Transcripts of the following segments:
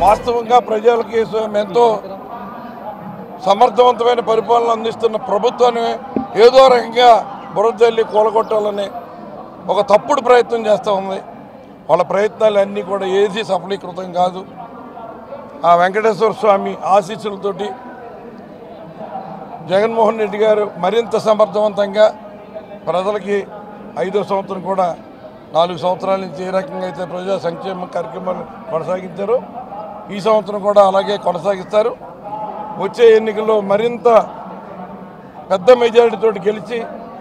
వాస్తవంగా ప్రజలకి స- ఎంతో సమర్థవంతమైన పరిపాలన అందిస్తున్న ప్రభుత్వాన్ని ఏదో రకంగా బురదల్లి కూలగొట్టాలని ఒక తప్పుడు ప్రయత్నం చేస్తూ ఉంది వాళ్ళ ప్రయత్నాలు అన్నీ కూడా ఏది సఫలీకృతం కాదు ఆ వెంకటేశ్వర స్వామి ఆశీస్సులతోటి జగన్మోహన్ రెడ్డి గారు మరింత సమర్థవంతంగా ప్రజలకి ఐదో సంవత్సరం కూడా నాలుగు సంవత్సరాల నుంచి ఏ రకంగా అయితే ప్రజా సంక్షేమ కార్యక్రమాలు కొనసాగించారో ఈ సంవత్సరం కూడా అలాగే కొనసాగిస్తారు వచ్చే ఎన్నికల్లో మరింత పెద్ద మెజారిటీతో గెలిచి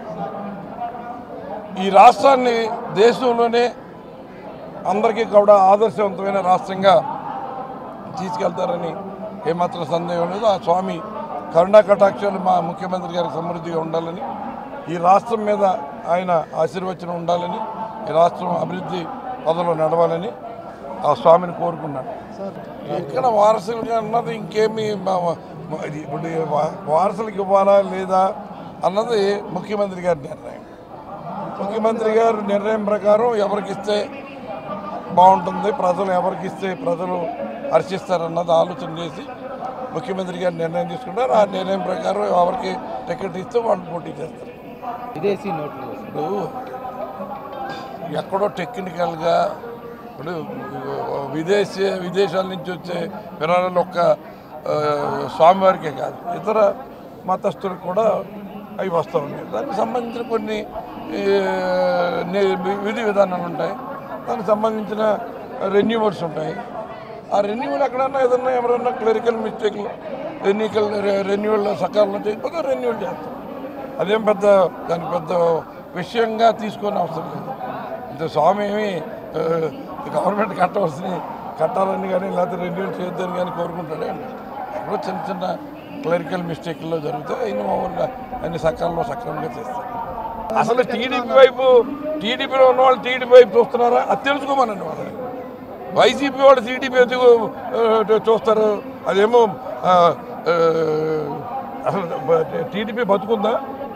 ఈ రాష్ట్రాన్ని దేశంలోనే అందరికీ కూడా ఆదర్శవంతమైన రాష్ట్రంగా తీసుకెళ్తారని ఏమాత్రం సందేహం లేదు ఆ స్వామి కరుణా కటాక్షాలు మా ముఖ్యమంత్రి గారికి సమృద్ధిగా ఉండాలని ఈ రాష్ట్రం మీద ఆయన ఆశీర్వచనం ఉండాలని ఈ రాష్ట్రం అభివృద్ధి పదవిలో నడవాలని ఆ స్వామిని కోరుకున్నాను ఎక్కడ వారసులుగా అన్నది ఇంకేమి మా- మా- ఇది ఇప్పుడు వా- వారసులకు ఇవ్వాలా లేదా అన్నది ముఖ్యమంత్రి గారి నిర్ణయం ముఖ్యమంత్రి గారు నిర్ణయం ప్రకారం ఎవరికి ఇస్తే బాగుంటుంది ప్రజలు ఎవరికి ఇస్తే ప్రజలు హర్షిస్తారన్నది ఆలోచన చేసి ముఖ్యమంత్రి గారు నిర్ణయం తీసుకుంటారు ఆ నిర్ణయం ప్రకారం ఎవరికి టికెట్ ఇస్తే వాళ్ళు పోటీ చేస్తారు విదేశీ నోట్లు ఇప్పుడు ఎక్కడో టెక్నికల్గా ఇప్పుడు విదేశీ విదేశాల నుంచి వచ్చే విరాళాలు ఒక్క ఆ, స్వామివారికే కాదు ఇతర మతస్థులకు కూడా అవి వస్తూ ఉన్నాయి దానికి సంబంధించిన కొన్ని ఈ, ని- విధి విధానాలు ఉంటాయి దానికి సంబంధించిన రెన్యూవల్స్ ఉంటాయి ఆ రెన్యూవల్ ఎక్కడన్నా ఏదన్నా ఎవరన్నా క్లరికల్ మిస్టేక్లు ఎన్నికల్ రెన్యూవల్ సకాలంలో చేయకపోతే రెన్యూవల్ చేస్తాం అదేం పెద్ద దాని పెద్ద విషయంగా తీసుకొని అవసరం లేదు ఇంత స్వామి ఏమి ఆ, గవర్నమెంట్ కట్టవలసిన కట్టాలని కానీ లేకపోతే రెన్యూల్ చేయొద్దని కానీ కోరుకుంటాడే ఎక్కడో చిన్న చిన్న క్లరికల్ మిస్టేక్లో జరుగుతాయి అయిన మామూలుగా అన్ని సకాలంలో సక్రమంగా చేస్తారు అసలు టీడీపీ వైపు టీడీపీలో ఉన్న వాళ్ళు టీడీపీ వైపు చూస్తున్నారా అది తెలుసుకోమనండి వాళ్ళని వైసీపీ వాళ్ళు టీడీపీ ఎందుకు ఆ, చూస్తారు అదేమో ఆ, ఆ, అసలు టీడీపీ బతుకుందా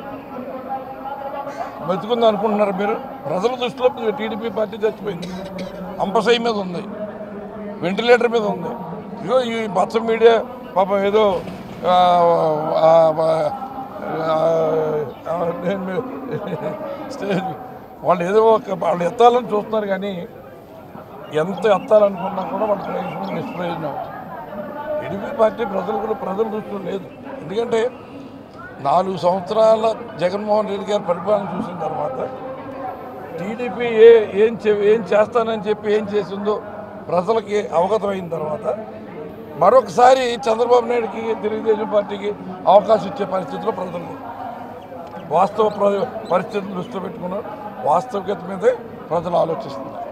బతుకుందా అనుకుంటున్నారు మీరు ప్రజల దృష్టిలో టీడీపీ పార్టీ చచ్చిపోయింది అంపసై మీద ఉంది వెంటిలేటర్ మీద ఉంది ఇగో ఈ పచ్చ మీడియా పాపం ఏదో ఆ, ఆ, ఆ, ఆ, నేను స్టేజ్ వాళ్ళు ఏదో ఒక వాళ్ళు ఎత్తాలని చూస్తున్నారు కానీ ఎంత ఎత్తాలనుకున్నా కూడా వాళ్ళ ప్రయోజనం నిష్ప్రయోజనం అవుతుంది టీడీపీ పార్టీ ప్రజలకు ప్రజల దృష్టిలో లేదు ఎందుకంటే నాలుగు సంవత్సరాల జగన్మోహన్ రెడ్డి గారి పరిపాలన చూసిన తర్వాత టీడీపీ ఏ ఏం చే- ఏం చేస్తానని చెప్పి ఏం చేసిందో ప్రజలకి అవగతమైన తర్వాత మరొకసారి చంద్రబాబు నాయుడుకి తెలుగుదేశం పార్టీకి అవకాశం ఇచ్చే పరిస్థితిలో ప్రజలు లేరు. వాస్తవ ప్ర- పరిస్థితులు దృష్టిలో పెట్టుకున్నారు వాస్తవికత మీదే ప్రజలు ఆలోచిస్తున్నారు